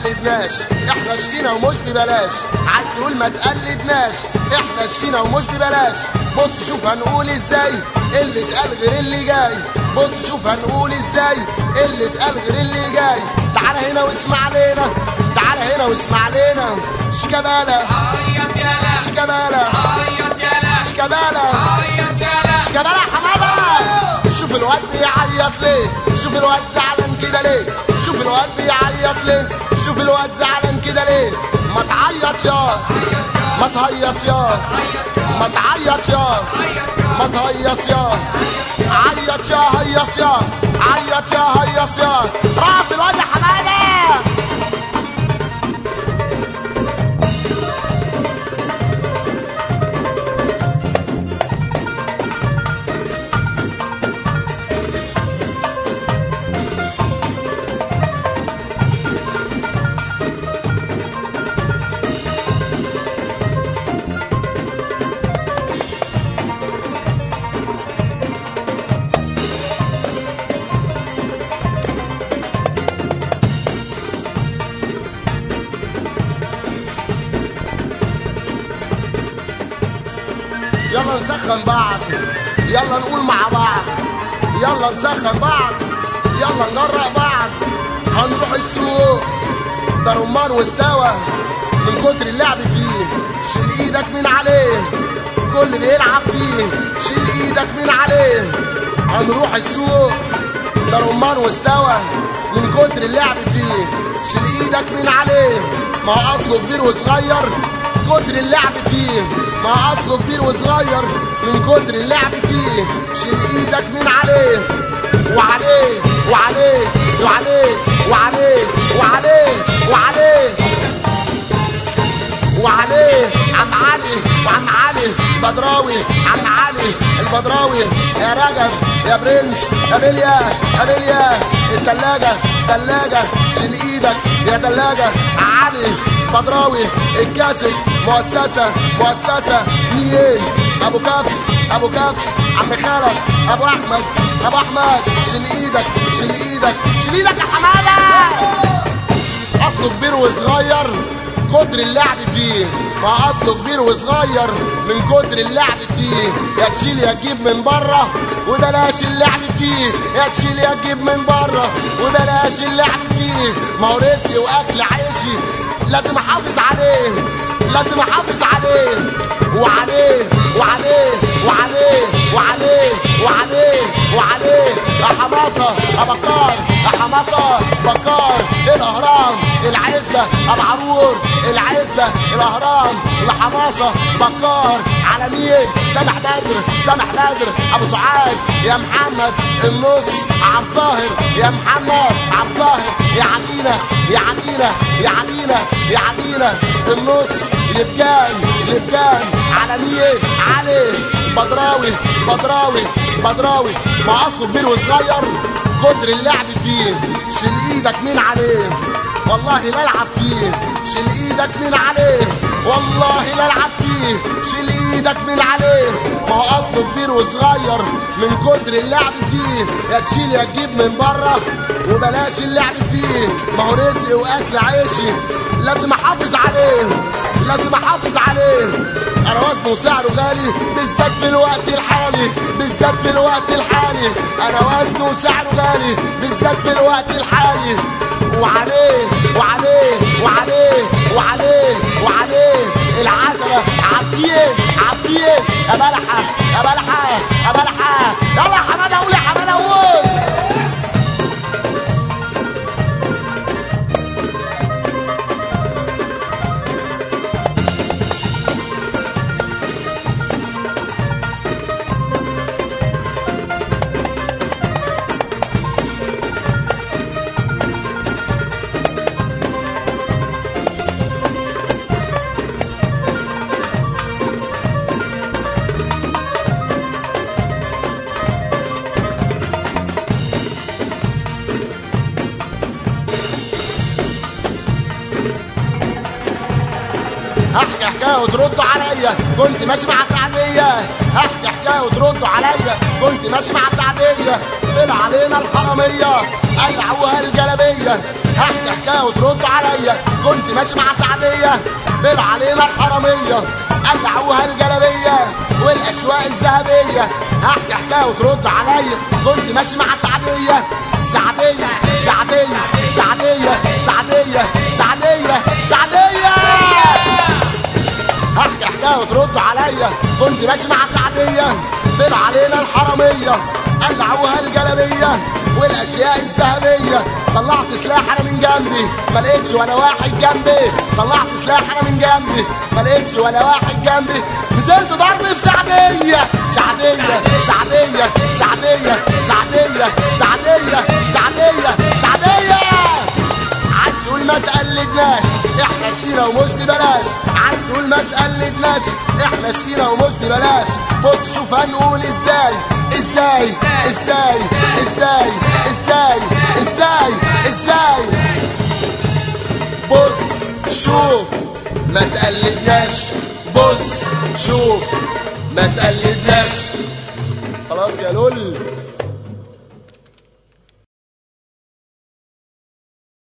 تقلدناش احنا شقينا ومش ببلاش عايز تقول ما تقلدناش احنا شقينا ومش ببلاش بص شوف هنقول ازاي اللي اتقال غير اللي جاي بص شوف هنقول ازاي اللي اتقال غير اللي جاي تعال هنا واسمع لنا تعال هنا واسمع لنا شيكابالا عيط يالا شيكابالا عيط يالا شيكابالا عيط يالا شيكابالا يا حماده شوف الواد بيعيط ليه شوف الواد زعلان كده ليه شوف الواد بيعيط ليه شوف الواد زعلان كده ليه ما تعيط يا ما تهيص يا ما تعيط يا ما تهيص يا عيط يا هيص يا عيط يا هيص يا راس الواد يا حماده يلا نسخن بعض يلا نقول مع بعض يلا نسخن بعض يلا نجرأ بعض هنروح السوق ده رمان واستوى من كتر اللعب فيه شيل ايدك من عليه كل بيلعب فيه شيل ايدك من عليه هنروح السوق ده رمان واستوى من كتر اللعب فيه شيل ايدك من عليه ما هو اصله كبير وصغير كتر اللعب فيه ما اصله كبير وصغير من كتر اللعب فيه شيل ايدك من عليه وعليه وعليه وعليه وعليه وعليه وعليه وعليه عم علي وعم علي بدراوي عم علي البدراوي يا رجب يا برنس يا بليا يا بليا التلاجة تلاجة شيل ايدك يا تلاجة علي بدراوي الكاسك مؤسسة مؤسسة مين ابو كف ابو كف عم خالد ابو احمد ابو احمد شيل ايدك شيل ايدك شيل ايدك يا حماده اصله كبير وصغير كتر اللعب فيه ما اصله كبير وصغير من كتر اللعب فيه يا تشيل يا تجيب من بره وبلاش اللعب فيه يا تشيل يا تجيب من بره وبلاش اللعب فيه ما هو رزقي واكل عيشي لازم احافظ عليه لازم احافظ عليه وعليه وعليه وعليه وعليه وعليه وعليه يا حماسه يا بكار يا حماسه بكار الاهرام العزبه ابو عرور العزبه الاهرام الحماسه بكار على مين سامح بدر سامح بدر ابو سعاد يا محمد النص عم ظاهر يا محمد عم ظاهر يا عدينا يا عدينا يا عدينا يا عدينا النص لبجان لبجان على مين علي بدراوي بدراوي بدراوي ما اصله كبير وصغير كتر اللعب فيه شيل ايدك من عليه والله لا العب فيه شيل ايدك من عليه والله لا العب فيه شيل ايدك من عليه ما هو اصله كبير وصغير من كتر اللعب فيه يا تشيل يا تجيب من بره وبلاش اللعب فيه ما هو رزق واكل عيشي لازم احافظ عليه لازم احافظ عليه انا وزنه وسعره غالي بالذات في الوقت الحالي بالذات في الوقت الحالي انا وزنه وسعره غالي بالذات في الوقت الحالي وعليه وعليه وعليه وعليه وعليه العجلة عبدين عبدين يا بلحة يا بلحة يا بلحة يلا يا حمادة قول يا حمادة قول حكايه وتردوا عليا كنت ماشي مع سعديه احكي حكايه وتردوا عليا كنت ماشي مع سعديه طلع علينا الحراميه قلعوها الجلبيه احكي حكايه وتردوا عليا كنت ماشي مع سعديه طلع علينا الحراميه قلعوها الجلبيه والاشواق الذهبيه احكي حكايه وتردوا عليا كنت ماشي مع سعديه سعديه سعديه سعديه سعديه سعديه سعديه احكي حكايه وتردوا عليا كنت ماشي مع سعديه طلع علينا الحراميه قلعوها الجلبيه والاشياء الذهبيه طلعت سلاح انا من جنبي ما لقيتش ولا واحد جنبي طلعت سلاح انا من جنبي ما لقيتش ولا واحد جنبي نزلت ضرب في سعديه سعديه سعديه سعديه سعديه سعديه سعديه سعديه عسول ما تقلدناش احنا شيرة ومش ببلاش عسول ما تقلدناش احنا شيرة ومش ببلاش بص شوف هنقول ازاي ازاي ازاي ازاي ازاي ازاي ازاي بص شوف ما تقلدناش بص شوف ما تقلدناش خلاص يا لول